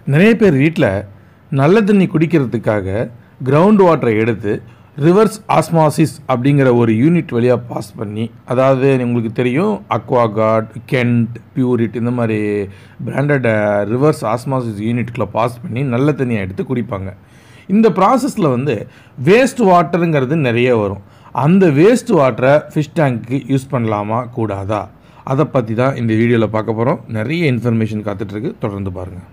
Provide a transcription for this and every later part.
நிறைய பேர் வீட்டில் நல்ல தண்ணி குடிக்கிறதுக்காக கிரவுண்ட் வாட்டரை எடுத்து ரிவர்ஸ் ஆஸ்மாசிஸ் அப்படிங்கிற ஒரு யூனிட் வழியாக பாஸ் பண்ணி அதாவது உங்களுக்கு தெரியும் அக்வாகார்ட் கென்ட் பியூரிட் இந்த மாதிரி பிராண்டட் ரிவர்ஸ் ஆஸ்மாசிஸ் யூனிட்குள்ளே பாஸ் பண்ணி நல்ல தண்ணியை எடுத்து குடிப்பாங்க இந்த ப்ராசஸில் வந்து வேஸ்ட் வாட்டருங்கிறது நிறைய வரும் அந்த வேஸ்ட் வாட்டரை ஃபிஷ் டேங்க்கு யூஸ் பண்ணலாமா கூடாதா அதை பற்றி தான் இந்த வீடியோவில் பார்க்க போகிறோம் நிறைய இன்ஃபர்மேஷன் காத்துட்ருக்கு தொடர்ந்து பாருங்கள்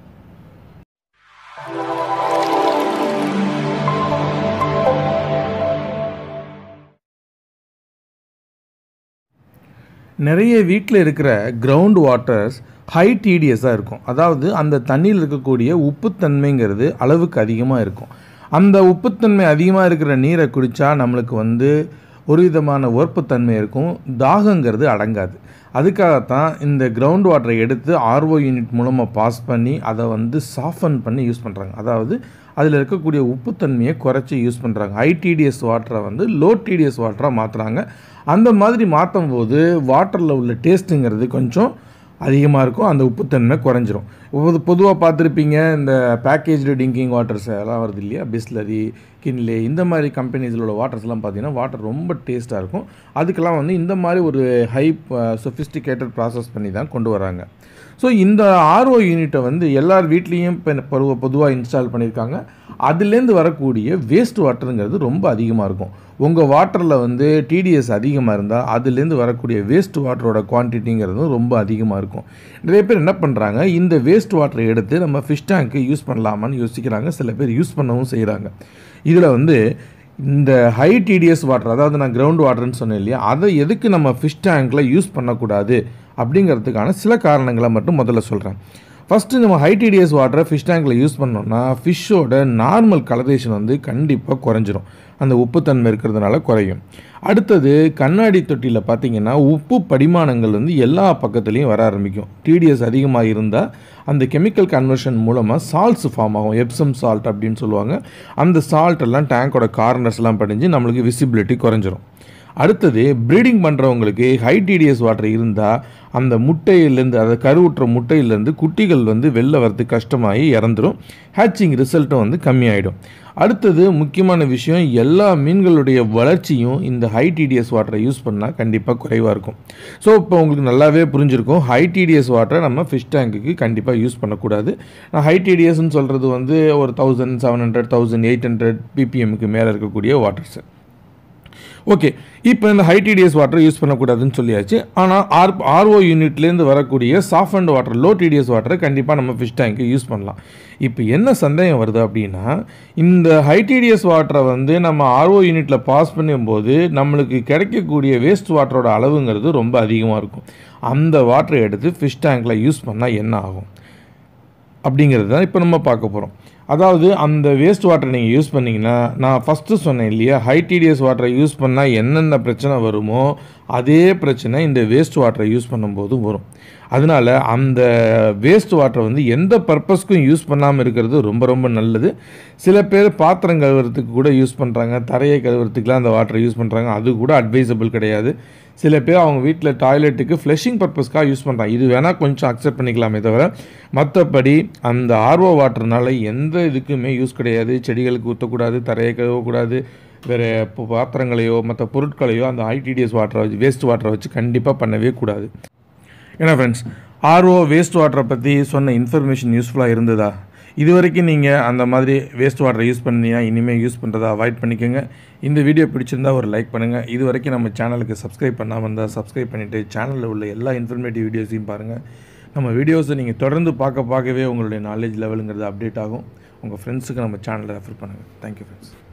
நிறைய வீட்டில் இருக்கிற கிரவுண்ட் வாட்டர்ஸ் ஹை டிடிஎஸ்ஸாக இருக்கும் அதாவது அந்த தண்ணியில் இருக்கக்கூடிய உப்புத்தன்மைங்கிறது அளவுக்கு அதிகமாக இருக்கும் அந்த உப்புத்தன்மை அதிகமாக இருக்கிற நீரை குடித்தா நம்மளுக்கு வந்து ஒரு விதமான உரப்புத்தன்மை இருக்கும் தாகங்கிறது அடங்காது அதுக்காகத்தான் இந்த கிரவுண்ட் வாட்டரை எடுத்து ஆர்ஓ யூனிட் மூலமாக பாஸ் பண்ணி அதை வந்து சாஃபன் பண்ணி யூஸ் பண்ணுறாங்க அதாவது அதில் இருக்கக்கூடிய உப்புத்தன்மையை குறைச்சி யூஸ் பண்ணுறாங்க ஹை டிடிஎஸ் வாட்டரை வந்து லோ டிடிஎஸ் வாட்டராக மாற்றுறாங்க அந்த மாதிரி மாற்றும் போது வாட்டரில் உள்ள டேஸ்ட்டுங்கிறது கொஞ்சம் அதிகமாக இருக்கும் அந்த உப்புத்தன்மை குறைஞ்சிரும் பொது பொதுவாக பார்த்துருப்பீங்க இந்த பேக்கேஜ்டு ட்ரிங்கிங் வாட்டர்ஸ் எல்லாம் வருது இல்லையா பிஸ்லரி கின்லே இந்த மாதிரி கம்பெனிஸில் உள்ள வாட்டர்ஸ்லாம் பார்த்தீங்கன்னா வாட்டர் ரொம்ப டேஸ்ட்டாக இருக்கும் அதுக்கெல்லாம் வந்து இந்த மாதிரி ஒரு ஹை சொஃபிஸ்டிகேட்டட் ப்ராசஸ் பண்ணி தான் கொண்டு வராங்க ஸோ இந்த ஆர்ஓ யூனிட்டை வந்து எல்லார் வீட்லேயும் இப்போ பருவ பொதுவாக இன்ஸ்டால் பண்ணியிருக்காங்க அதுலேருந்து வரக்கூடிய வேஸ்ட் வாட்டருங்கிறது ரொம்ப அதிகமாக இருக்கும் உங்கள் வாட்டரில் வந்து டிடிஎஸ் அதிகமாக இருந்தால் அதுலேருந்து வரக்கூடிய வேஸ்ட் வாட்டரோட குவான்டிட்டிங்கிறதும் ரொம்ப அதிகமாக இருக்கும் நிறைய பேர் என்ன பண்ணுறாங்க இந்த வேஸ்ட் வாட்டரை எடுத்து நம்ம ஃபிஷ் டேங்க்கு யூஸ் பண்ணலாமான்னு யோசிக்கிறாங்க சில பேர் யூஸ் பண்ணவும் செய்கிறாங்க இதில் வந்து இந்த ஹை டிடிஎஸ் வாட்டர் அதாவது நான் கிரவுண்ட் வாட்டர்னு சொன்னேன் இல்லையா அதை எதுக்கு நம்ம ஃபிஷ் டேங்க்கில் யூஸ் பண்ணக்கூடாது அப்படிங்கிறதுக்கான சில காரணங்களை மட்டும் முதல்ல சொல்கிறேன் ஃபஸ்ட்டு நம்ம ஹை டிடிஎஸ் வாட்டரை ஃபிஷ் டேங்கில் யூஸ் பண்ணோம்னா ஃபிஷ்ஷோட நார்மல் கலரேஷன் வந்து கண்டிப்பாக குறைஞ்சிரும் அந்த உப்புத்தன்மை இருக்கிறதுனால குறையும் அடுத்தது கண்ணாடி தொட்டியில் பார்த்தீங்கன்னா உப்பு படிமானங்கள் வந்து எல்லா பக்கத்துலேயும் வர ஆரம்பிக்கும் டிடிஎஸ் அதிகமாக இருந்தால் அந்த கெமிக்கல் கன்வர்ஷன் மூலமாக சால்ட்ஸ் ஃபார்ம் ஆகும் எப்சம் சால்ட் அப்படின்னு சொல்லுவாங்க அந்த சால்ட் எல்லாம் டேங்கோட கார்னர்ஸ்லாம் படிஞ்சு நம்மளுக்கு விசிபிலிட்டி குறைஞ்சிரும் அடுத்தது ப்ரீடிங் பண்ணுறவங்களுக்கு ஹை டிடிஎஸ் வாட்டர் இருந்தால் அந்த முட்டையிலேருந்து அதை கருவுற்ற முட்டையிலேருந்து குட்டிகள் வந்து வெளில வரதுக்கு கஷ்டமாகி இறந்துடும் ஹேச்சிங் ரிசல்ட்டும் வந்து கம்மியாயிடும் அடுத்தது முக்கியமான விஷயம் எல்லா மீன்களுடைய வளர்ச்சியும் இந்த ஹை டிடிஎஸ் வாட்டரை யூஸ் பண்ணால் கண்டிப்பாக குறைவாக இருக்கும் ஸோ இப்போ உங்களுக்கு நல்லாவே புரிஞ்சிருக்கும் ஹை டிடிஎஸ் வாட்டரை நம்ம ஃபிஷ் டேங்க்குக்கு கண்டிப்பாக யூஸ் பண்ணக்கூடாது நான் ஹை டிடிஎஸ்ன்னு சொல்கிறது வந்து ஒரு thousand seven hundred thousand eight hundred பிபிஎம்க்கு மேலே இருக்கக்கூடிய வாட்டர்ஸு ஓகே இப்போ இந்த ஹை டிடிஎஸ் வாட்டர் யூஸ் பண்ணக்கூடாதுன்னு சொல்லியாச்சு ஆனால் ஆர் ஆர்ஓ யூனிட்லேருந்து வரக்கூடிய soft and water low TDS வாட்டரை கண்டிப்பாக நம்ம ஃபிஷ் டேங்க்கு யூஸ் பண்ணலாம் இப்போ என்ன சந்தேகம் வருது அப்படின்னா இந்த ஹை டிடிஎஸ் வாட்டரை வந்து நம்ம ஆர்ஓ யூனிட்டில் பாஸ் பண்ணும்போது நம்மளுக்கு கிடைக்கக்கூடிய வேஸ்ட் வாட்டரோட அளவுங்கிறது ரொம்ப அதிகமாக இருக்கும் அந்த வாட்டரை எடுத்து ஃபிஷ் டேங்க்கில் யூஸ் பண்ணால் என்ன ஆகும் அப்படிங்கிறது தான் இப்போ நம்ம பார்க்க போகிறோம் அதாவது அந்த வேஸ்ட் வாட்டரை நீங்கள் யூஸ் பண்ணிங்கன்னா நான் ஃபஸ்ட்டு சொன்னேன் இல்லையா ஹை டிடிஎஸ் வாட்டரை யூஸ் பண்ணால் என்னென்ன பிரச்சனை வருமோ அதே பிரச்சனை இந்த வேஸ்ட் வாட்டரை யூஸ் பண்ணும்போது வரும் அதனால் அந்த வேஸ்ட் வாட்டரை வந்து எந்த பர்பஸ்க்கும் யூஸ் பண்ணாமல் இருக்கிறது ரொம்ப ரொம்ப நல்லது சில பேர் பாத்திரம் கழுவுறதுக்கு கூட யூஸ் பண்ணுறாங்க தரையை கழுவுறதுக்குலாம் அந்த வாட்டரை யூஸ் பண்ணுறாங்க அது கூட அட்வைசபிள் கிடையாது சில பேர் அவங்க வீட்டில் டாய்லெட்டுக்கு ஃப்ளஷிங் பர்பஸ்க்காக யூஸ் பண்ணுறாங்க இது வேணால் கொஞ்சம் அக்செப்ட் பண்ணிக்கலாமே தவிர மற்றபடி அந்த ஆர்ஓ வாட்டர்னால எந்த இதுக்குமே யூஸ் கிடையாது செடிகளுக்கு ஊற்றக்கூடாது தரையை கழுவக்கூடாது வேறு இப்போ பாத்திரங்களையோ மற்ற பொருட்களையோ அந்த ஐடிடிஎஸ் வாட்டரை வச்சு வேஸ்ட் வாட்டரை வச்சு கண்டிப்பாக பண்ணவே கூடாது ஏன்னா ஃப்ரெண்ட்ஸ் ஆர்ஓ வேஸ்ட் வாட்டரை பற்றி சொன்ன இன்ஃபர்மேஷன் யூஸ்ஃபுல்லாக இருந்ததா இது வரைக்கும் நீங்கள் அந்த மாதிரி வேஸ்ட் வாட்டரை யூஸ் பண்ணீங்கன்னா இனிமேல் யூஸ் பண்ணுறதை அவாய்ட் பண்ணிக்கோங்க இந்த வீடியோ பிடிச்சிருந்தா ஒரு லைக் பண்ணுங்கள் இது வரைக்கும் நம்ம சேனலுக்கு சப்ஸ்கிரைப் பண்ணாமல் இருந்தால் சப்ஸ்கிரைப் பண்ணிவிட்டு சேனலில் உள்ள எல்லா இன்ஃபர்மேட்டிவ் வீடியோஸையும் பாருங்கள் நம்ம வீடியோஸை நீங்கள் தொடர்ந்து பார்க்க பார்க்கவே உங்களுடைய நாலேஜ் லெவலுங்கிறது அப்டேட் ஆகும் உங்கள் ஃப்ரெண்ட்ஸுக்கு நம்ம சேனலை ரெஃபர் பண்ணுங்கள் தேங்க்யூ ஃப்ரெண்ட்ஸ்